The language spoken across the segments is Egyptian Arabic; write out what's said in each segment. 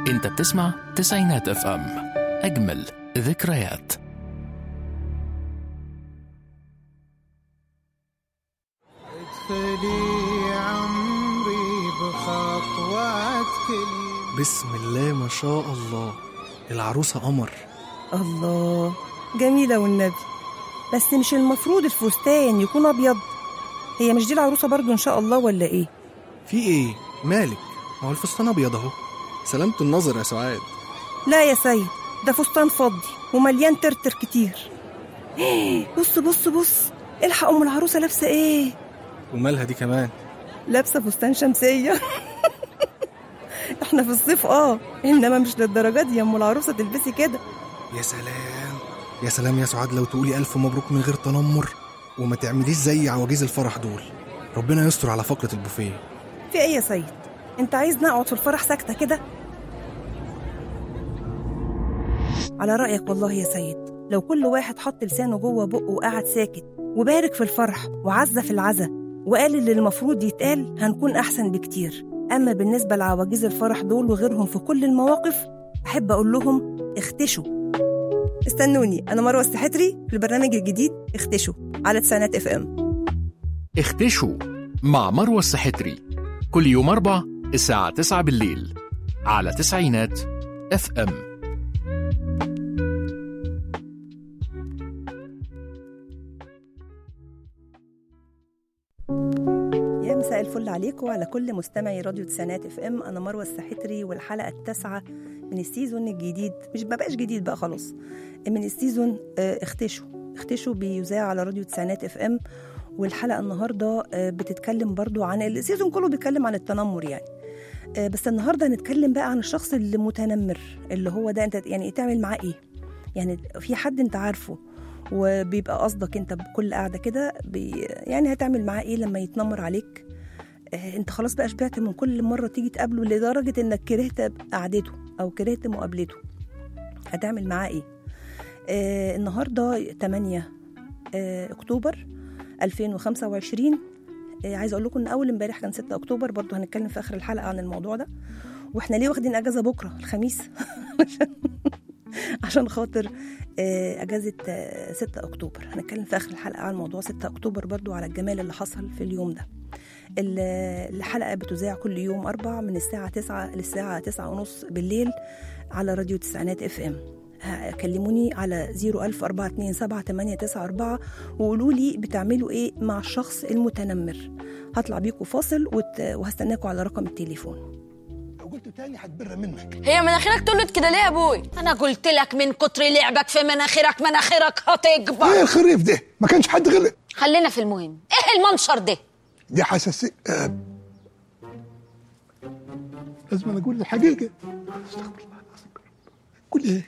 انت بتسمع تسعينات اف ام اجمل ذكريات ادخلي عمري بخطوات كل بسم الله ما شاء الله العروسة قمر الله جميلة والنبي بس مش المفروض الفستان يكون أبيض هي مش دي العروسة برضو إن شاء الله ولا إيه؟ في ايه مالك ما هو الفستان ابيض اهو سلامة النظر يا سعاد لا يا سيد ده فستان فضي ومليان ترتر كتير بص بص بص الحق أم العروسة لابسة إيه؟ ومالها دي كمان لابسة فستان شمسية احنا في الصيف اه انما مش للدرجات دي يا ام العروسه تلبسي كده يا سلام يا سلام يا سعاد لو تقولي ألف مبروك من غير تنمر وما تعمليش زي عواجيز الفرح دول ربنا يستر على فقرة البوفيه في ايه يا سيد انت عايز نقعد في الفرح ساكته كده على رايك والله يا سيد لو كل واحد حط لسانه جوه بقه وقعد ساكت وبارك في الفرح وعزى في العزا وقال اللي المفروض يتقال هنكون احسن بكتير اما بالنسبه لعواجيز الفرح دول وغيرهم في كل المواقف احب اقول لهم اختشوا استنوني انا مروه السحتري في البرنامج الجديد اختشوا على تسعينات اف ام اختشوا مع مروة السحتري كل يوم أربع الساعة 9 بالليل على تسعينات اف ام يا مساء الفل عليكم وعلى كل مستمعي راديو تسعينات اف ام انا مروه السحتري والحلقه التاسعه من السيزون الجديد مش ما بقاش جديد بقى خلاص من السيزون آه، اختشوا اختشوا بيذاع على راديو تسعينات اف ام والحلقه النهارده آه، بتتكلم برضو عن السيزون كله بيتكلم عن التنمر يعني آه، بس النهارده هنتكلم بقى عن الشخص اللي متنمر اللي هو ده انت يعني تعمل معاه ايه يعني في حد انت عارفه وبيبقى قصدك انت بكل قاعده كده بي يعني هتعمل معاه ايه لما يتنمر عليك آه، انت خلاص بقى شبعت من كل مره تيجي تقابله لدرجه انك كرهت قعدته او كرهت مقابلته هتعمل معاه ايه آه النهارده 8 آه اكتوبر 2025 آه عايزه اقول لكم ان اول امبارح كان 6 اكتوبر برضو هنتكلم في اخر الحلقه عن الموضوع ده واحنا ليه واخدين اجازه بكره الخميس عشان عشان خاطر آه، اجازه آه، 6 اكتوبر هنتكلم في اخر الحلقه عن موضوع 6 اكتوبر برضو على الجمال اللي حصل في اليوم ده ال- الحلقه بتذاع كل يوم اربع من الساعه 9 للساعه 9 ونص بالليل على راديو تسعينات اف ام كلموني على 01427 وقولوا لي بتعملوا ايه مع الشخص المتنمر هطلع بيكم فاصل وت- وهستناكم على رقم التليفون لو قلت تاني هتبر منك هي مناخيرك تولد كده ليه يا ابوي انا قلت لك من كتر لعبك في مناخيرك مناخيرك هتكبر ايه الخريف ده ما كانش حد غلط خلينا في المهم ايه المنشر ده دي حساسية آه. لازم أنا اقول الحقيقة استغفر الله العظيم قول ايه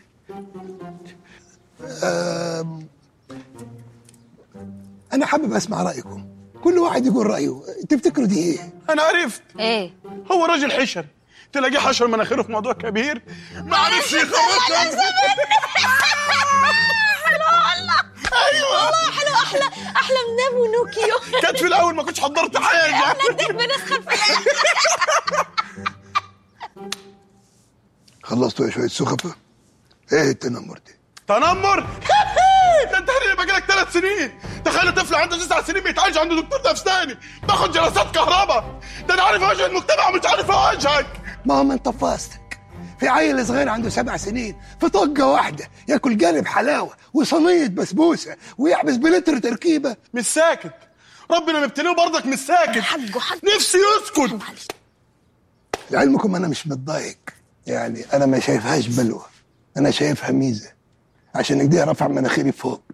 آم. انا حابب اسمع رايكم كل واحد يقول رايه تفتكروا دي ايه انا عرفت ايه هو راجل حشر تلاقيه حشر مناخيره في موضوع كبير ما عرفش يخبطها ايوه والله حلو احلى احلى من ابو نوكيو كانت في الاول ما كنتش حضرت حاجه نديك بنسخن في خلصتوا يا شويه سخفه ايه التنمر ده تنمر ده انت اللي باقي لك ثلاث سنين تخيل طفل عنده تسع سنين بيتعالج عند دكتور نفساني باخد جلسات كهرباء ده انا عارف اوجه المجتمع ومش عارف اوجهك ما هو من طفاستك في عيل صغير عنده سبع سنين في طقة واحدة ياكل قالب حلاوة وصينية بسبوسة ويحبس بلتر تركيبة مش ساكت ربنا مبتليه برضك مش ساكت حقه حقه نفسي يسكت معلش لعلمكم أنا مش متضايق يعني أنا ما شايفهاش بلوى أنا شايفها ميزة عشان كده رفع مناخيري فوق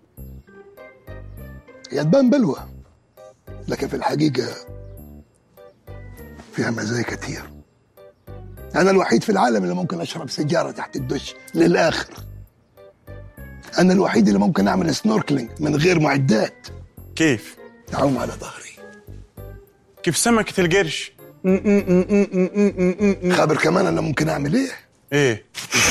هي تبان بلوى لكن في الحقيقة فيها مزايا كتير أنا الوحيد في العالم اللي ممكن أشرب سيجارة تحت الدش للآخر أنا الوحيد اللي ممكن أعمل سنوركلينج من غير معدات كيف أعوم على ظهري كيف سمكة القرش خابر كمان أنا ممكن أعمل إيه ايه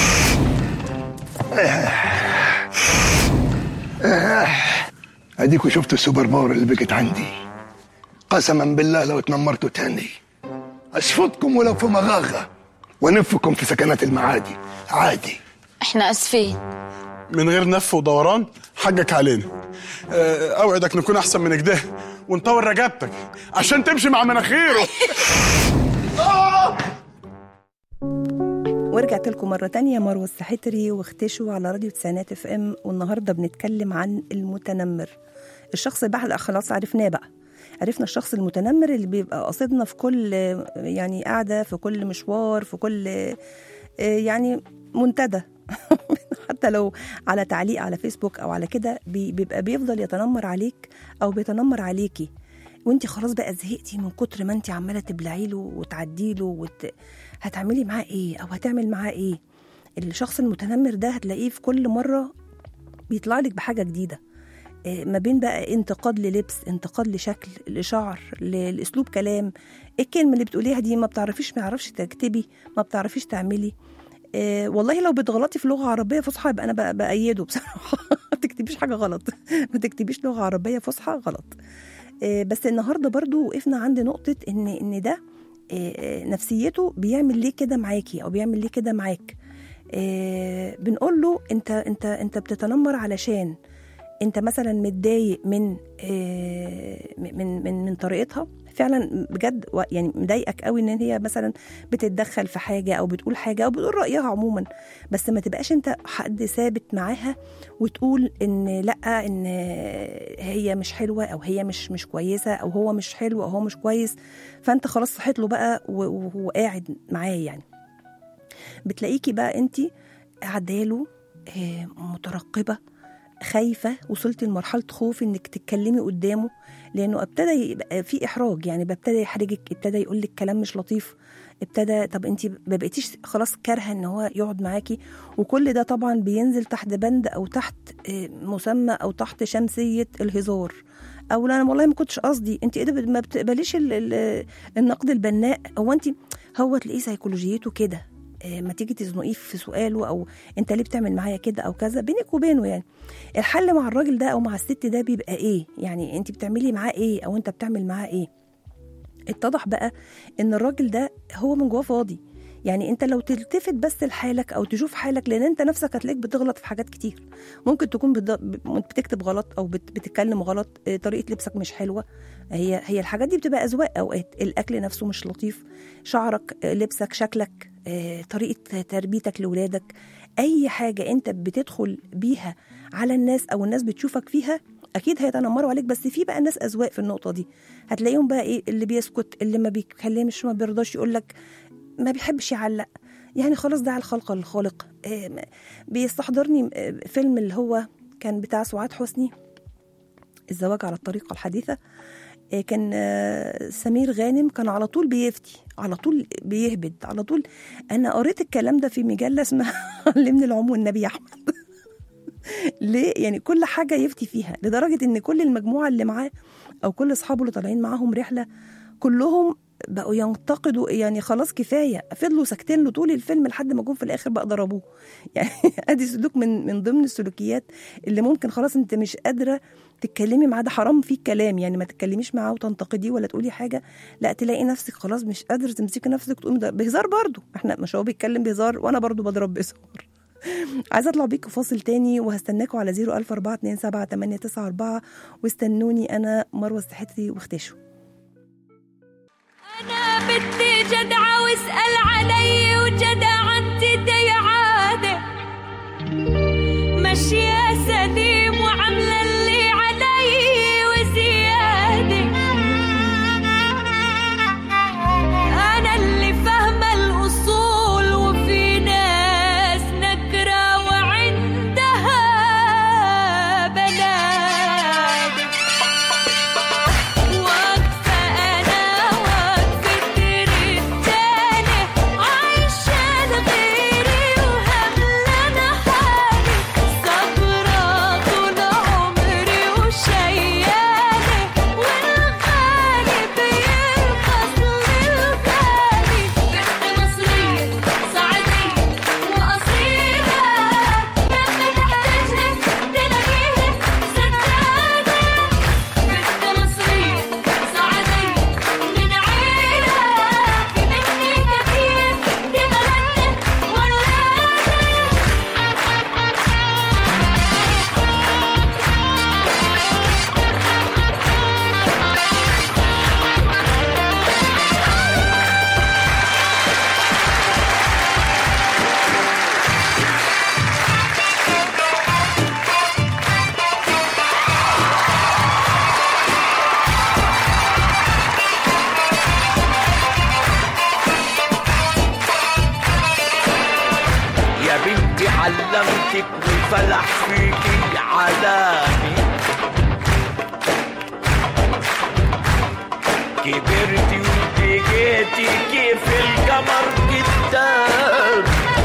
اديكوا شفتوا السوبر باور اللي بقت عندي قسما بالله لو اتنمرتوا تاني اشفطكم ولو في مغاغه ونفكم في سكنات المعادي عادي احنا اسفين من غير نف ودوران حقك علينا آه، اوعدك نكون احسن من كده ونطور رقبتك عشان تمشي مع مناخيره ورجعت لكم مرة تانية مروة السحتري واختشوا على راديو تسعينات اف ام والنهاردة بنتكلم عن المتنمر الشخص بقى لا خلاص عرفناه بقى عرفنا الشخص المتنمر اللي بيبقى قاصدنا في كل يعني قاعدة في كل مشوار في كل آه، يعني منتدى حتى لو على تعليق على فيسبوك او على كده بي- بيبقى بيفضل يتنمر عليك او بيتنمر عليكي وانت خلاص بقى زهقتي من كتر ما انت عماله تبلعي له وتعدي له وت... هتعملي معاه ايه او هتعمل معاه ايه الشخص المتنمر ده هتلاقيه في كل مره بيطلع لك بحاجه جديده آه، ما بين بقى انتقاد للبس انتقاد لشكل لشعر ل- لاسلوب كلام الكلمه اللي بتقوليها دي ما بتعرفيش ما يعرفش تكتبي ما بتعرفيش تعملي آه والله لو بتغلطي في لغه عربيه فصحى يبقى انا بقى بايده بصراحه ما تكتبيش حاجه غلط ما تكتبيش لغه عربيه فصحى غلط آه بس النهارده برضو وقفنا عند نقطه ان ان ده آه، آه، نفسيته بيعمل ليه كده معاكي او بيعمل ليه كده معاك آه، بنقول له انت انت انت بتتنمر علشان انت مثلا متضايق من آه، من من من طريقتها فعلا بجد و- يعني مضايقك قوي ان هي مثلا بتتدخل في حاجه او بتقول حاجه او بتقول رايها عموما بس ما تبقاش انت حد ثابت معاها وتقول ان لا ان هي مش حلوه او هي مش مش كويسه او هو مش حلو او هو مش كويس فانت خلاص صحيت له بقى و- وهو قاعد معاه يعني بتلاقيكي بقى انت عداله آه، مترقبه خايفه وصلتي لمرحله خوف انك تتكلمي قدامه لانه ابتدى يبقى في احراج يعني ابتدى يحرجك ابتدى يقول لك كلام مش لطيف ابتدى طب انت ما بقيتيش خلاص كارهه ان هو يقعد معاكي وكل ده طبعا بينزل تحت بند او تحت آه، مسمى او تحت شمسيه الهزار او لا انا والله ما كنتش قصدي انت ايه ده ما بتقبليش ال- ال- النقد البناء هو انت هو تلاقيه سيكولوجيته كده آه، ما تيجي تزنقيه في سؤاله او انت ليه بتعمل معايا كده او كذا بينك وبينه يعني الحل مع الراجل ده او مع الست ده بيبقى ايه يعني انت بتعملي معاه ايه او انت بتعمل معاه ايه اتضح بقى ان الراجل ده هو من جواه فاضي يعني انت لو تلتفت بس لحالك او تشوف حالك لان انت نفسك هتلاقيك بتغلط في حاجات كتير ممكن تكون بت- بتكتب غلط او بت- بتتكلم غلط اه، طريقه لبسك مش حلوه هي هي الحاجات دي بتبقى اذواق اوقات الاكل نفسه مش لطيف شعرك اه، لبسك شكلك اه، طريقه تربيتك لاولادك اي حاجه انت بتدخل بيها على الناس او الناس بتشوفك فيها اكيد هيتنمروا عليك بس في بقى ناس اذواق في النقطه دي هتلاقيهم بقى ايه اللي بيسكت اللي ما بيتكلمش ما بيرضاش يقول لك ما بيحبش يعلق يعني خلاص ده على الخلق للخالق آه، م- بيستحضرني آه، فيلم اللي هو كان بتاع سعاد حسني الزواج على الطريقة الحديثة آه، كان آه، سمير غانم كان على طول بيفتي على طول بيهبد على طول انا قريت الكلام ده في مجله اسمها علمني العمو النبي احمد ليه يعني كل حاجه يفتي فيها لدرجه ان كل المجموعه اللي معاه او كل اصحابه اللي طالعين معاهم رحله كلهم بقوا ينتقدوا يعني خلاص كفايه فضلوا ساكتين له طول الفيلم لحد ما جم في الاخر بقى ضربوه يعني ادي سلوك من من ضمن السلوكيات اللي ممكن خلاص انت مش قادره تتكلمي معاه ده حرام فيه الكلام يعني ما تتكلميش معاه وتنتقديه ولا تقولي حاجه لا تلاقي نفسك خلاص مش قادره تمسكي نفسك تقومي ضرب- بهزار برضو احنا مش هو بيتكلم بهزار وانا برضو بضرب بهزار عايزه اطلع بيكم فاصل تاني وهستناكم على 00427 واستنوني انا مروه السحتري واختشوا أنا بدي جدعة واسأل علي وجدع أنت دي عادة ماشية سليم وعاملة اللي علي وزيادة أنا اللي فاهمة الأصول وفي ناس نكرة وعندها بلاد واقفة أنا واقفة رجالة عايشة لغيري وهملانة حالي صبرة طول عمري حبيتك والفلح فيكي علاني كبرتي وبقيتي كيف القمر قدام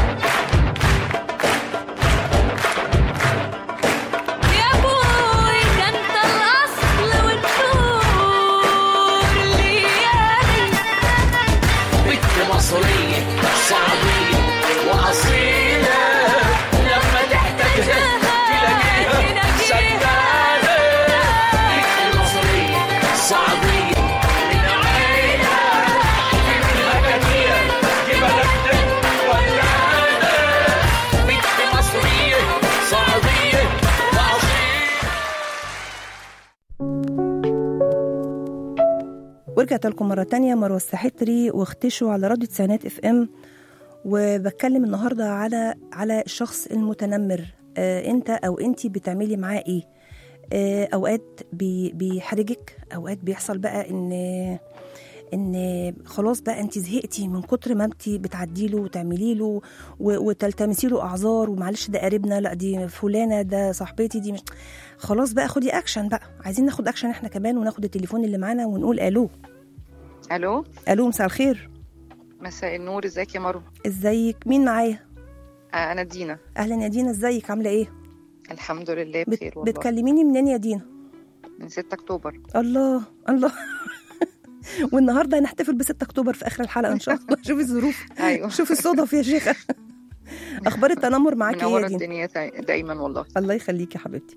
يا ابوي ده انت الاصل والنور ليالي بنت مصرية صعبية وأصيلة لما تحتاجها تلاقيها سدادة بنت مصرية صعبية من عيلة في منها كتير دي بلدنا ولادة بنت مصرية صعبية وأصيلة ورجعت لكم مرة تانية مروة السحتري واختشوا على راديو تسعينات اف ام وبتكلم النهاردة على على الشخص المتنمر آه انت او انتي بتعملي معاه ايه آه اوقات بي بيحرجك اوقات بيحصل بقى ان ان خلاص بقى انت زهقتي من كتر ما انت بتعدي له وتعملي له و- وتلتمسي له اعذار ومعلش ده قريبنا لا دي فلانه ده صاحبتي دي مش خلاص بقى خدي اكشن بقى عايزين ناخد اكشن احنا كمان وناخد التليفون اللي معانا ونقول الو الو الو مساء الخير مساء النور ازيك يا مروه ازيك مين معايا آه، انا دينا اهلا يا دينا ازيك عامله ايه الحمد لله بت... بخير والله بتكلميني منين يا دينا من 6 اكتوبر الله الله والنهارده هنحتفل ب 6 اكتوبر في اخر الحلقه ان شاء الله شوفي الظروف ايوه شوفي الصدف يا شيخه اخبار التنمر معاكي ايه منوره يا دينا الدنيا دا- دايما والله الله يخليكي يا حبيبتي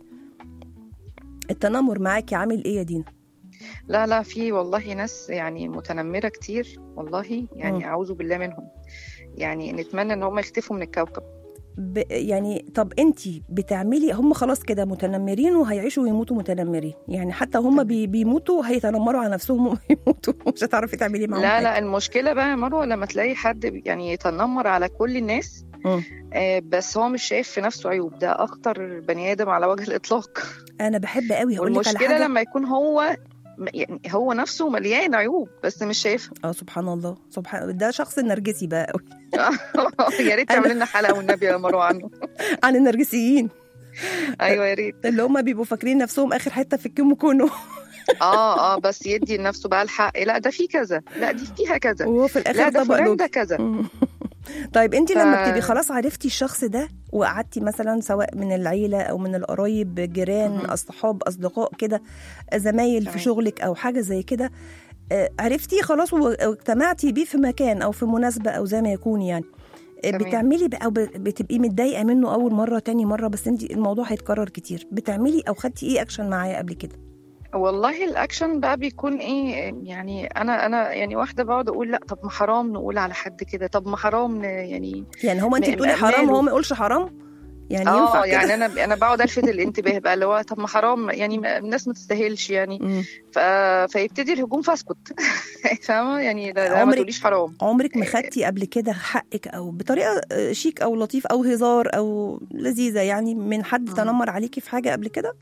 التنمر معاكي عامل ايه يا دينا لا لا في والله ناس يعني متنمره كتير والله يعني مم. اعوذ بالله منهم يعني نتمنى ان هم يختفوا من الكوكب ب... يعني طب انتي بتعملي هم خلاص كده متنمرين وهيعيشوا ويموتوا متنمرين يعني حتى هم بي... بيموتوا هيتنمروا على نفسهم ويموتوا مش هتعرفي تعملي معاهم لا حاجة. لا المشكله بقى يا مروه لما تلاقي حد بي- يعني يتنمر على كل الناس مم. آه بس هو مش شايف في نفسه عيوب ده اكتر بني ادم على وجه الاطلاق انا بحب قوي هقول لك على والمشكله حاجه لما يكون هو م- يعني هو نفسه مليان عيوب بس مش شايفها اه سبحان الله سبحان ده شخص نرجسي بقى قوي يا ريت تعمل لنا حلقه والنبي يا مروه عنه عن النرجسيين ايوه يا ريت اللي هم بيبقوا فاكرين نفسهم اخر حته في الكيمو كونو اه اه بس يدي لنفسه بقى الحق لا ده في كذا لا دي فيها كذا وهو في لا الاخر ده طبق فلان لوبي ده كذا مم. طيب انت ف- لما بتبقي خلاص عرفتي الشخص ده وقعدتي مثلا سواء من العيله او من القرايب جيران مهم. اصحاب اصدقاء كده زمايل في تمام. شغلك او حاجه زي كده آه، عرفتيه خلاص و- واجتمعتي بيه في مكان او في مناسبه او زي ما يكون يعني آه، تمام. بتعملي بقى او ب- بتبقي متضايقه منه اول مره تاني مره بس انت الموضوع هيتكرر كتير بتعملي او خدتي ايه اكشن معاه قبل كده والله الاكشن بقى بيكون ايه يعني انا انا يعني واحده بقعد اقول لا طب ما حرام نقول على حد كده طب ما حرام ن- يعني يعني هو انت م- بتقولي حرام ماله؟ وهو ما يقولش حرام يعني ينفع اه كده يعني انا انا بقعد الفت الانتباه بقى اللي هو طب ما حرام يعني ما- الناس ما تستاهلش يعني مم. ف... فيبتدي الهجوم فاسكت فاهمه يعني لا, لا ما عمرك- تقوليش حرام عمرك ما خدتي قبل كده حقك او بطريقه آه، شيك او لطيف او هزار او لذيذه يعني من حد مم. تنمر عليكي في حاجه قبل كده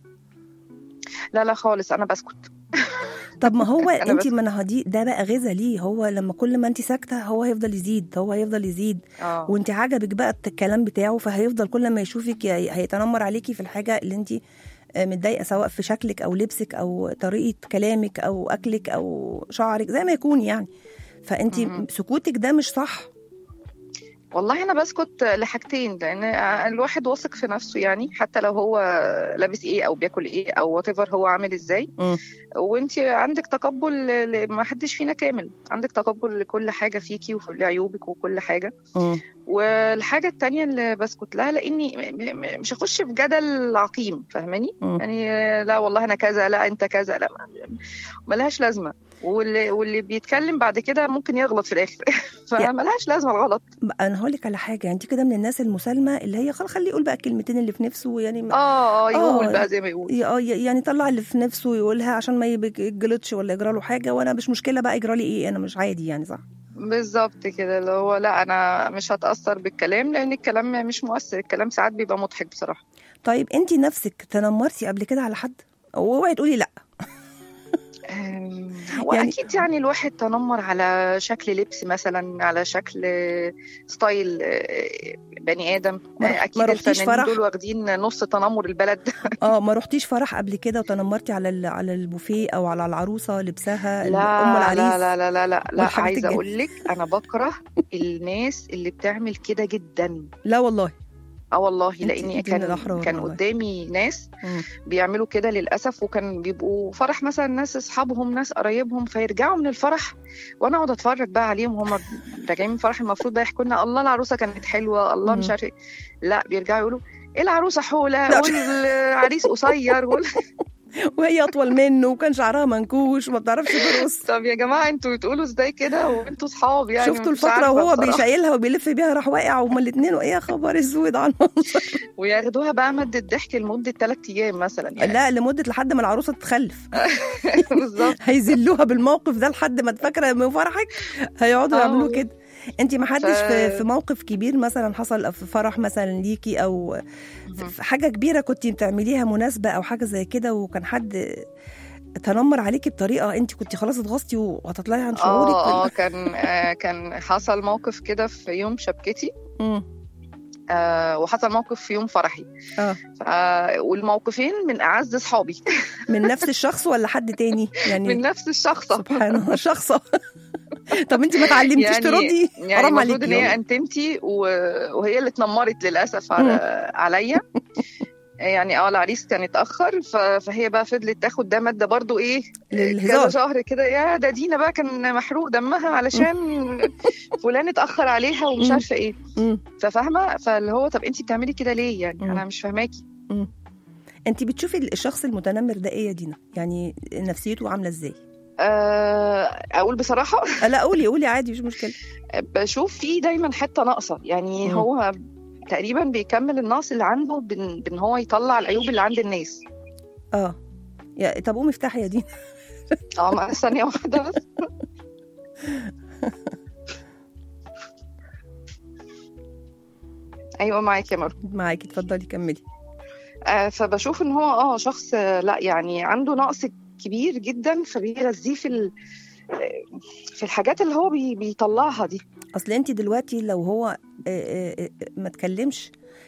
لا لا خالص انا بسكت طب ما هو أنا انت بس- من هدي ده بقى غذا ليه هو لما كل ما انت ساكته هو هيفضل يزيد هو هيفضل يزيد اه وانت عجبك بقى الكلام بتاعه فهيفضل كل ما يشوفك ي- هيتنمر عليكي في الحاجه اللي انت آه، متضايقه سواء في شكلك او لبسك او طريقه كلامك او اكلك او شعرك زي ما يكون يعني فانت مم. سكوتك ده مش صح والله انا بسكت لحاجتين لان الواحد واثق في نفسه يعني حتى لو هو لابس ايه او بياكل ايه او وات هو عامل ازاي مم. وانت عندك تقبل ل- ما حدش فينا كامل عندك تقبل لكل حاجه فيكي ولعيوبك وكل حاجه مم. والحاجه التانية اللي بسكت لها لاني م- م- مش هخش في جدل عقيم فاهماني مم. يعني لا والله انا كذا لا انت كذا لا ما- ملهاش لازمه واللي واللي بيتكلم بعد كده ممكن يغلط في الاخر فملهاش لازمه الغلط بقى انا هقول لك على حاجه انت كده من الناس المسالمه اللي هي خل خليه يقول بقى الكلمتين اللي في نفسه يعني ما- اه اه يقول آه. بقى زي ما يقول ي- آه، ي- يعني طلع اللي في نفسه يقولها عشان ما يبق- يتجلطش ولا يجرى له حاجه وانا مش مشكله بقى يجرى لي ايه انا مش عادي يعني صح بالظبط كده اللي هو لا انا مش هتاثر بالكلام لان الكلام مش مؤثر الكلام ساعات بيبقى مضحك بصراحه طيب انت نفسك تنمرتي قبل كده على حد واوعي تقولي لا أم، واكيد يعني الواحد تنمر على شكل لبس مثلا على شكل ستايل آه، بني ادم ما آه، رح- اكيد ما رحتيش الفنانين فرح؟ دول واخدين نص تنمر البلد اه ما رحتيش فرح قبل كده وتنمرتي على ال- على البوفيه او على العروسه لبسها ام لا العريس لا لا لا لا لا, لا والحاجات عايزه الجميلة. اقول لك انا بكره الناس اللي بتعمل كده جدا لا والله اه والله انت- لاني انت من كان الأحرار كان والله. قدامي ناس مم. بيعملوا كده للاسف وكان بيبقوا فرح مثلا ناس اصحابهم ناس قرايبهم فيرجعوا من الفرح وانا اقعد اتفرج بقى عليهم هم راجعين من الفرح المفروض بقى يحكوا لنا الله العروسه كانت حلوه الله مش مم. عارف ايه لا بيرجعوا يقولوا ايه العروسه حوله لا. والعريس قصير وال... وهي اطول منه وكان شعرها منكوش وما بتعرفش ترقص طب يا جماعه انتوا بتقولوا ازاي كده وانتوا صحاب يعني شفتوا مش الفقره عارفة وهو بصراحة. بيشيلها وبيلف بيها راح واقع وهما الاثنين ايه يا خبر اسود على المنظر وياخدوها بقى مادة ضحك لمدة ثلاث أيام مثلا يعني لا لمده لحد ما العروسه تتخلف بالظبط هيذلوها بالموقف ده لحد ما تفكر من فرحك هيقعدوا آه يعملوا والله. كده انت ما حدش ف- في, في موقف كبير مثلا حصل في فرح مثلا ليكي او في- في حاجه كبيره كنت بتعمليها مناسبه او حاجه زي كده وكان حد تنمر عليكي بطريقه انت كنت خلاص اتغصتي وهتطلعي عن شعورك اه اه ولا- كان آه كان حصل موقف كده في يوم شبكتي مم. آه وحصل موقف في يوم فرحي اه ف- والموقفين من أعز أصحابي من نفس الشخص ولا حد تاني يعني من نفس الشخص سبحان الله شخصة طب انت ما اتعلمتيش يعني تردي يعني حرام المفروض عليكي ان هي والله. انتمتي و- وهي اللي اتنمرت للاسف على عليا يعني اه العريس كان اتاخر ف- فهي بقى فضلت تاخد ده ماده برضو ايه كذا للهزار شهر كده يا ده دينا بقى كان محروق دمها علشان فلان اتاخر عليها ومش مم. عارفه ايه مم. ففاهمه فاللي هو طب انت بتعملي كده ليه يعني مم. انا مش فاهماكي انت بتشوفي الشخص المتنمر ده ايه يا دينا يعني نفسيته عامله ازاي آه، اقول بصراحه آه، لا قولي قولي عادي مش مشكله بشوف فيه دايما حته ناقصه يعني مم. هو تقريبا بيكمل النقص اللي عنده بان بإن هو يطلع العيوب اللي عند الناس اه يا طب قومي افتحي يا دينا اه ما- ثانيه واحده بس ايوه معاك يا مرو معاكي اتفضلي كملي آه فبشوف ان هو اه شخص آه، لا يعني عنده نقص كبير جدا فبيغذيه في ال- آه، في الحاجات اللي هو بي بيطلعها دي اصل انت دلوقتي لو هو آه، آه، آه، ما اتكلمش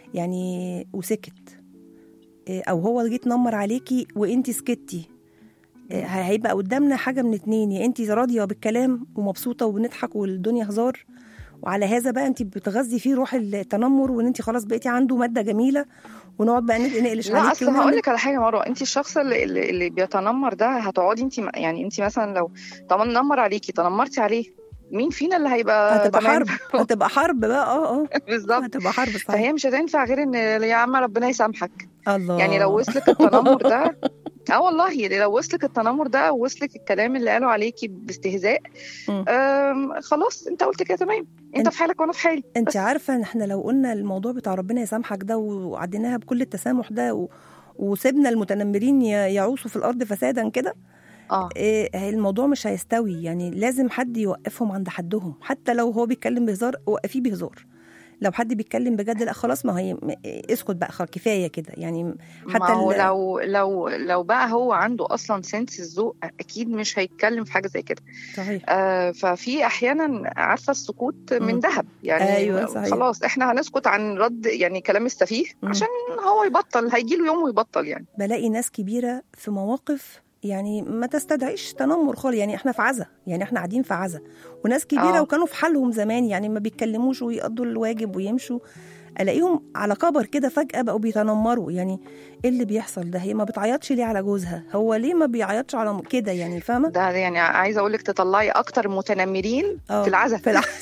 يعني وسكت آه، او هو جه يتنمر عليكي وانت سكتي آه، هيبقى قدامنا حاجه من اتنين يا انت راضيه بالكلام ومبسوطه وبنضحك والدنيا هزار وعلى هذا بقى انت بتغذي فيه روح التنمر وان انت خلاص بقيتي عنده ماده جميله ونقعد بقى نق- نقلش لا عليكي اصل ونعمل- هقول لك على حاجه يا مروه انت الشخص اللي, اللي, اللي بيتنمر ده هتقعدي انت يعني انت مثلا لو طب نمر عليكي تنمرتي عليه مين فينا اللي هيبقى هتبقى تمام؟ حرب هتبقى حرب بقى اه اه بالظبط هتبقى حرب صحيح فهي مش هتنفع غير ان يا عم ربنا يسامحك الله يعني لو وصلك التنمر ده اه والله لو وصلك التنمر ده او وصلك الكلام اللي قالوا عليكي باستهزاء مم. أم، خلاص انت قلت كده تمام انت انت- في حالك وانا في حالي انت بس. عارفه ان احنا لو قلنا الموضوع بتاع ربنا يسامحك ده وعديناها بكل التسامح ده و... وسيبنا المتنمرين ي- يعوصوا في الارض فسادا كده اه إيه الموضوع مش هيستوي يعني لازم حد يوقفهم عند حدهم حتى لو هو بيتكلم بهزار وقفيه بهزار لو حد بيتكلم بجد لا خلاص ما هي م- اسكت بقى خلاص كفايه كده يعني حتى ما هو ال- لو لو لو بقى هو عنده اصلا سنس الذوق اكيد مش هيتكلم في حاجه زي كده صحيح آه ففي احيانا عارفه السكوت من مم. ذهب يعني أيوة، صحيح. خلاص احنا هنسكت عن رد يعني كلام السفيه مم. عشان هو يبطل هيجي له يوم ويبطل يعني بلاقي ناس كبيره في مواقف يعني ما تستدعيش تنمر خالص يعني احنا في عزا يعني احنا قاعدين في عزا وناس كبيره آه. وكانوا في حالهم زمان يعني ما بيتكلموش ويقضوا الواجب ويمشوا الاقيهم على كبر كده فجاه بقوا بيتنمروا يعني ايه اللي بيحصل ده هي ما بتعيطش ليه على جوزها هو ليه ما بيعيطش على م- كده يعني فاهمه ده يعني عايزه اقول لك تطلعي اكتر متنمرين آه، في العزا في العزا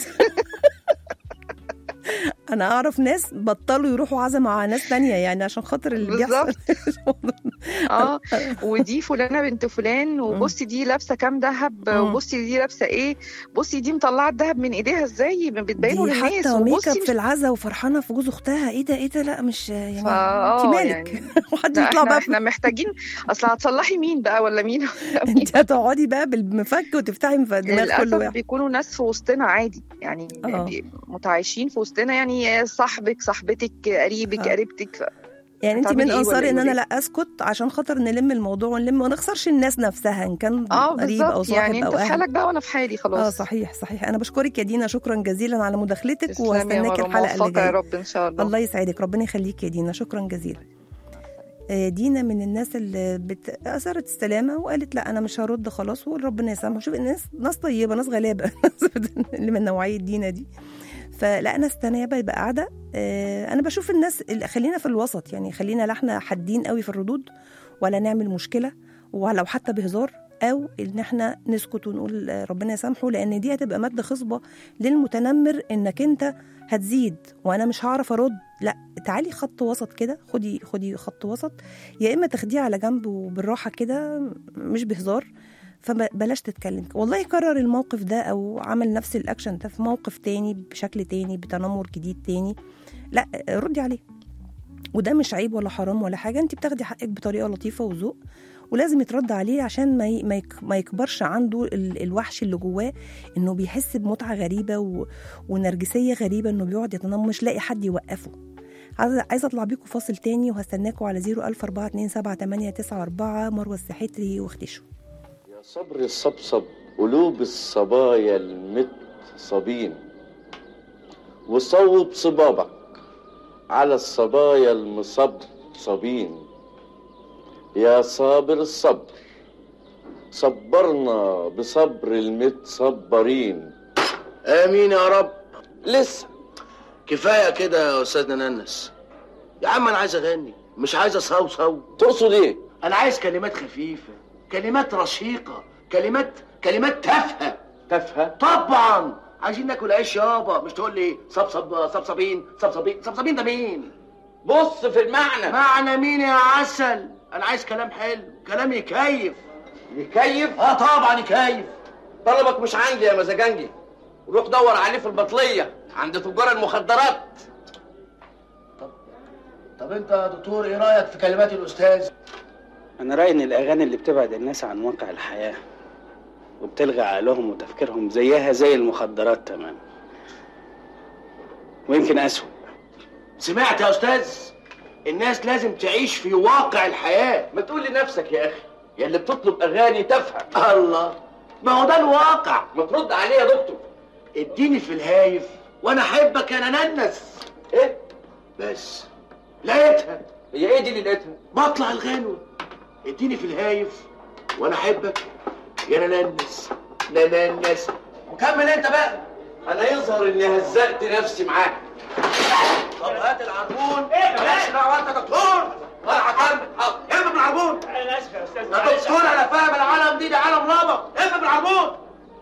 انا اعرف ناس بطلوا يروحوا عزا مع ناس تانية يعني عشان خاطر اللي بيحصل اه ودي فلانه بنت فلان وبصي دي لابسه كام ذهب مم. وبصي دي لابسه ايه بصي دي مطلعه الذهب من ايديها ازاي بتبينه دي للناس حتى ميك اب وبصي في العزا وفرحانه في جوز اختها ايه ده ايه ده لا مش يعني فا- انت آه، مالك يعني وحد لا، يطلع احنا بقى احنا محتاجين اصل هتصلحي مين بقى ولا مين انت هتقعدي بقى بالمفك وتفتحي في دماغ كل للاسف واحد بيكونوا ناس في وسطنا عادي يعني آه. بي- متعايشين في وسطنا يعني صاحبك صاحبتك قريبك آه. قريبتك ف- يعني انت هتعملي من إيه انصار ولا ان إيه انا ولا لا اسكت عشان خاطر نلم الموضوع ونلم وما نخسرش الناس نفسها ان كان اه قريب او بالظبط صاحب يعني او انت في اهل حالك بقى وانا في حالي خلاص اه صحيح صحيح انا بشكرك يا دينا شكرا جزيلا على مداخلتك تسلمي يا واستناك مروة، الحلقه اللي موفقة يا جايه رب ان شاء الله الله يسعدك ربنا يخليك يا دينا شكرا جزيلا آه، دينا من الناس اللي بت... اثرت السلامه وقالت لا انا مش هرد خلاص وربنا يسامحه شوف الناس ناس طيبه ناس غلابه اللي من نوعيه دينا دي فلا ناس تانية بقى يبقى قاعده آه، انا بشوف الناس اللي خلينا في الوسط يعني خلينا لا احنا حادين قوي في الردود ولا نعمل مشكله ولو حتى بهزار او ان احنا نسكت ونقول آه، ربنا يسامحه لان دي هتبقى ماده خصبه للمتنمر انك انت هتزيد وانا مش هعرف ارد لا تعالي خط وسط كده خدي خدي خط وسط يا اما تاخديه على جنب وبالراحه كده مش بهزار فبلاش تتكلم والله كرر الموقف ده او عمل نفس الاكشن ده في موقف تاني بشكل تاني بتنمر جديد تاني لا ردي عليه وده مش عيب ولا حرام ولا حاجه انت بتاخدي حقك بطريقه لطيفه وذوق ولازم يترد عليه عشان ما ي- ما يك- ما يكبرش عنده ال- الوحش اللي جواه انه بيحس بمتعه غريبه و... ونرجسيه غريبه انه بيقعد يتنمر مش لاقي حد يوقفه عايزه عايزه اطلع بيكم فاصل تاني وهستناكم على 004278994 مروه السحتري واختشوا يا صبر الصبصب قلوب الصبايا المتصبين وصوب صبابك على الصبايا المصبصبين يا صابر الصبر صبرنا بصبر المتصبرين امين يا رب لسه كفايه كده يا استاذنا ننس يا عم انا عايز اغني مش عايز اصوصو تقصد ايه انا عايز كلمات خفيفه كلمات رشيقه كلمات كلمات تافهه تافهه طبعا عايزين ناكل عيش يابا مش تقول لي صبصب صبصبين صبصبين صبصبين ده مين بص في المعنى معنى مين يا عسل انا عايز كلام حلو كلام يكيف يكيف اه طبعا يكيف طلبك مش عندي يا مزاجنجي روح دور عليه في البطلية عند تجار المخدرات طب انت يا دكتور ايه رايك في كلمات الاستاذ أنا رأيي إن الأغاني اللي بتبعد الناس عن واقع الحياة وبتلغي عقلهم وتفكيرهم زيها زي المخدرات تمام ويمكن أسوأ سمعت يا استاذ الناس لازم تعيش في واقع الحياه ما تقول لنفسك يا اخي يا اللي بتطلب اغاني تافهه الله ما هو ده الواقع ما ترد عليه يا دكتور اديني في الهايف وانا احبك يا ننس ايه بس لقيتها هي ايه دي اللي لقيتها بطلع الغنوة اديني في الهايف وانا احبك يا ننس ننس وكمل انت بقى انا يظهر اني هزقت نفسي معاك طب هات العربون ايه مالكش دعوه انت دكتور انا هكمل حاضر اقفل بالعربون أنا آسف يا أستاذ يا دكتور انا فاهم العالم دي ده عالم رابط اقفل بالعربون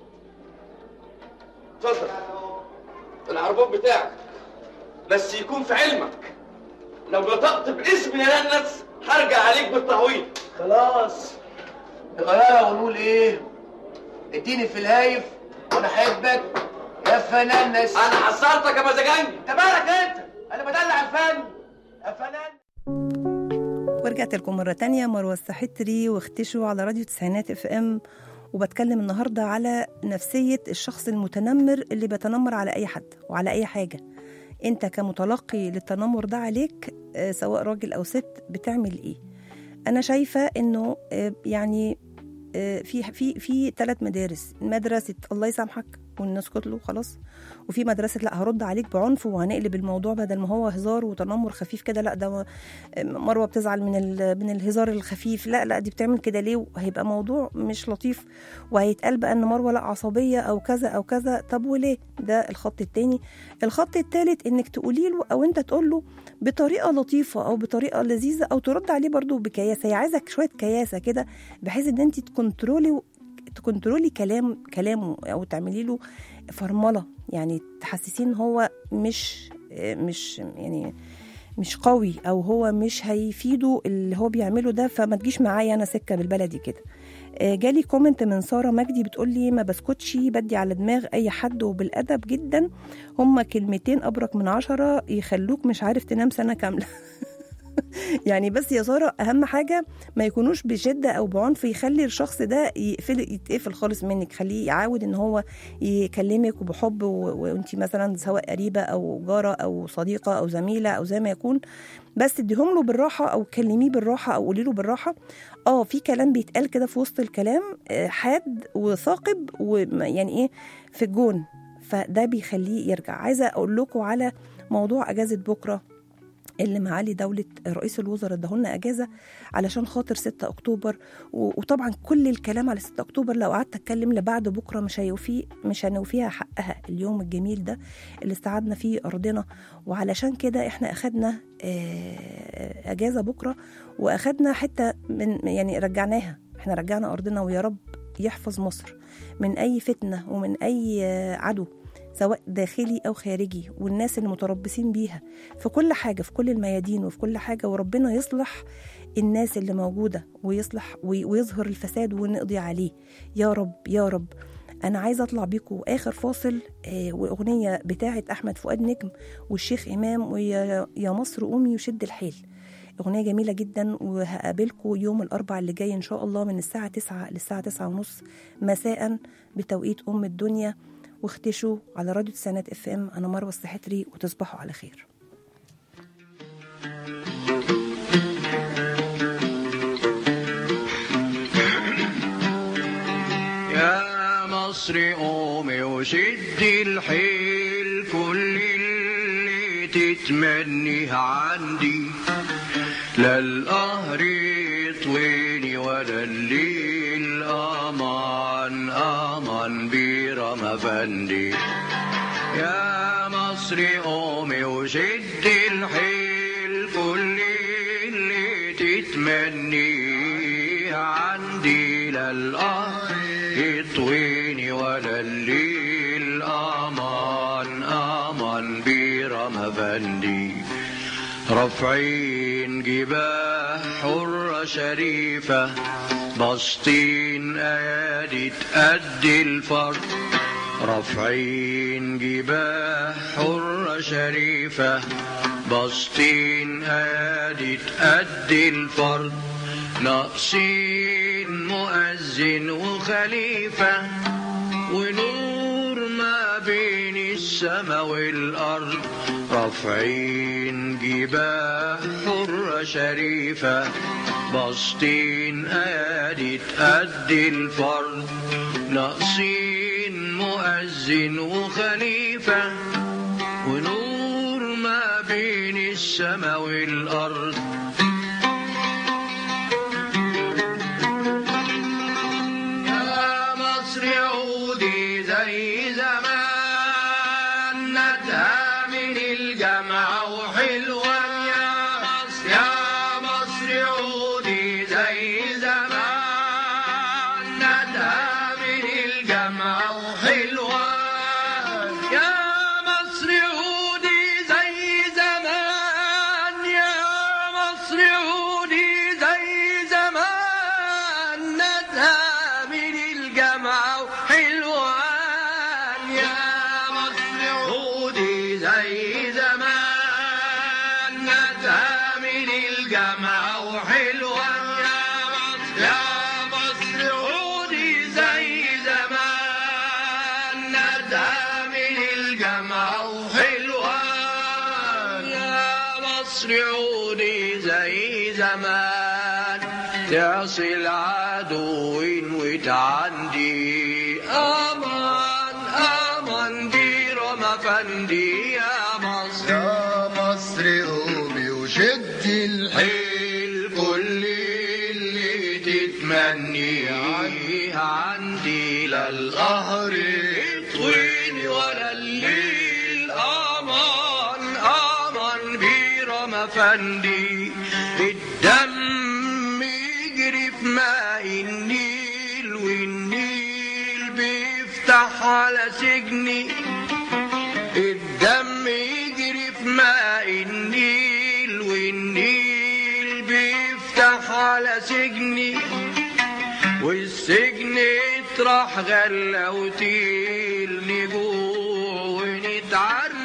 اتفضل العربون بتاعك بس يكون في علمك لو نطقت باسم يا ننس هرجع عليك بالتعويض خلاص نغيرها ونقول ايه اديني في الهايف وانا احبك يا فنانس انا حصرتك يا مزاجنجي انت مالك انت انا بدلع الفن يا فنان ورجعت لكم مرة تانية مروة السحتري واختشوا على راديو تسعينات اف ام وبتكلم النهاردة على نفسية الشخص المتنمر اللي بيتنمر على أي حد وعلى أي حاجة أنت كمتلقي للتنمر ده عليك آه، سواء راجل أو ست بتعمل إيه أنا شايفة إنه آه، يعني آه، في في في ثلاث مدارس مدرسة الله يسامحك ونسكت له خلاص وفي مدرسة لا هرد عليك بعنف وهنقلب الموضوع بدل ما هو هزار وتنمر خفيف كده لا ده مروه بتزعل من ال- من الهزار الخفيف لا لا دي بتعمل كده ليه وهيبقى موضوع مش لطيف وهيتقال بقى ان مروه لا عصبيه او كذا او كذا طب وليه ده الخط التاني الخط التالت انك تقولي له او انت تقول له بطريقه لطيفه او بطريقه لذيذه او ترد عليه برضو بكياسه هي عايزك شويه كياسه كده بحيث ان انت تكنترولي تكنترولي كلام كلامه او تعملي له فرمله يعني تحسسيه ان هو مش مش يعني مش قوي او هو مش هيفيده اللي هو بيعمله ده فما تجيش معايا انا سكه بالبلدي كده آه، جالي كومنت من ساره مجدي بتقول لي ما بسكتش بدي على دماغ اي حد وبالادب جدا هما كلمتين ابرك من عشرة يخلوك مش عارف تنام سنه كامله يعني بس يا ساره اهم حاجه ما يكونوش بشده او بعنف يخلي الشخص ده يقفل يتقفل خالص منك خليه يعود ان هو يكلمك وبحب و- وانت مثلا سواء قريبه او جاره او صديقه او زميله او زي ما يكون بس اديهم له بالراحه او كلميه بالراحه او قولي له بالراحه اه في كلام بيتقال كده في وسط الكلام آه، حاد وثاقب ويعني ايه في الجون فده بيخليه يرجع عايزه اقول لكم على موضوع اجازه بكره اللي معالي دولة رئيس الوزراء اداهولنا اجازه علشان خاطر 6 اكتوبر و- وطبعا كل الكلام على 6 اكتوبر لو قعدت اتكلم لبعد بكره مش هيوفي مش هنوفيها حقها اليوم الجميل ده اللي استعدنا فيه ارضنا وعلشان كده احنا اخدنا آه، اجازه بكره واخدنا حته من يعني رجعناها احنا رجعنا ارضنا ويا رب يحفظ مصر من اي فتنه ومن اي آه، عدو سواء داخلي او خارجي والناس اللي متربصين بيها في كل حاجه في كل الميادين وفي كل حاجه وربنا يصلح الناس اللي موجوده ويصلح وي- ويظهر الفساد ونقضي عليه يا رب يا رب انا عايزه اطلع بيكم اخر فاصل آه واغنيه بتاعه احمد فؤاد نجم والشيخ امام ويا يا مصر قومي وشد الحيل أغنية جميلة جدا وهقابلكم يوم الأربع اللي جاي إن شاء الله من الساعة 9 للساعة 9 ونص مساء بتوقيت أم الدنيا واختشوا على راديو تسانات اف ام أنا مروة السحتري وتصبحوا على خير يا مصر قومي وشدي الحيل كل اللي تتمنيه عندي لا القهر يطويني ولا الليل امان امان بيرم فندي يا مصر قومي وشدي الحيل كل اللي تتمنيه عندي لا القهر يطويني ولا الليل امان امان بيرم فندي رافعين جباه حرة شريفة بسطين ايادي تأدي الفرد رافعين جباه حرة شريفة بسطين ايادي تأدي الفرد ناقصين مؤذن وخليفة ونور ما بين السماء والأرض رافعين جباه حرة شريفة بسطين ايادي تأدي الفرد ناقصين مؤذن وخليفة ونور ما بين السماء والأرض يا مصر عودي زي زمان ندها من الجامعة وحلوة يا مصر يا مصر عودي زي زمان ندها من الجامعة وحلوة يا مصر عودي زي زمان يا مصر عودي زي زمان ندها من الجامعة وحلوان يا مصر عودي زي زمان ندها من الجامعة وحلوان يا مصر يا مصر عودي زي زمان ندها من الجامعة وحلوان يا مصر عودي زي زمان تعصي العدو وتعندي امان امان دي رمى فندي يا مصر يا مصر قومي وشدي الحيل كل اللي تتمني عليه عندي لا القهر يطويني ولا الليل امان امان بيرم فندي الدم يجري في ماء النيل والنيل بيفتح على سجني الدم يجري في ماء النيل والنيل بيفتح على سجني والسجن يطرح غلة وتيل نجوع ونتعرى